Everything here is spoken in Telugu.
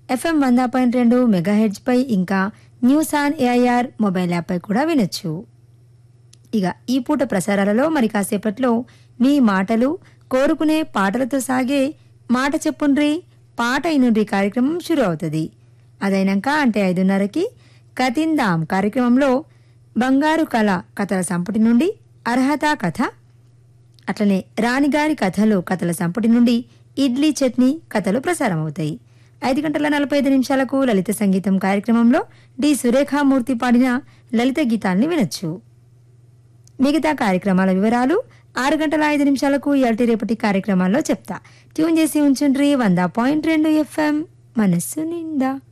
ఎఫ్ఎం వంద పాయింట్ రెండు మెగాహెడ్జ్ పై ఇంకా news on AIR mobile app పై కూడా వినొచ్చు ఇక ఈ పూట ప్రసారాలలో మరి కాసేపట్లో మీ మాటలు కోరుకునే పాటలతో సాగే మాట చెప్పుండ్రి పాట ఇనుండ్రి కార్యక్రమం షురు అవుతుంది అదైనాక అంటే ఐదున్నరకి కతిందాం కార్యక్రమంలో బంగారు కళ కథల సంపుటి నుండి అర్హత కథ అట్లనే రాణిగారి కథలు కథల సంపుటి నుండి ఇడ్లీ చట్నీ కథలు ప్రసారమవుతాయి ఐదు గంటల నలభై ఐదు నిమిషాలకు లలిత సంగీతం కార్యక్రమంలో డి సురేఖామూర్తి పాడిన లలిత గీతాల్ని వినొచ్చు మిగతా కార్యక్రమాల వివరాలు ఆరు గంటల ఐదు నిమిషాలకు ఎల్టీ రేపటి కార్యక్రమాల్లో చెప్తా ట్యూన్ చేసి ఉంచుండ్రి వంద పాయింట్ రెండు ఎఫ్ఎం మనస్సు నిండా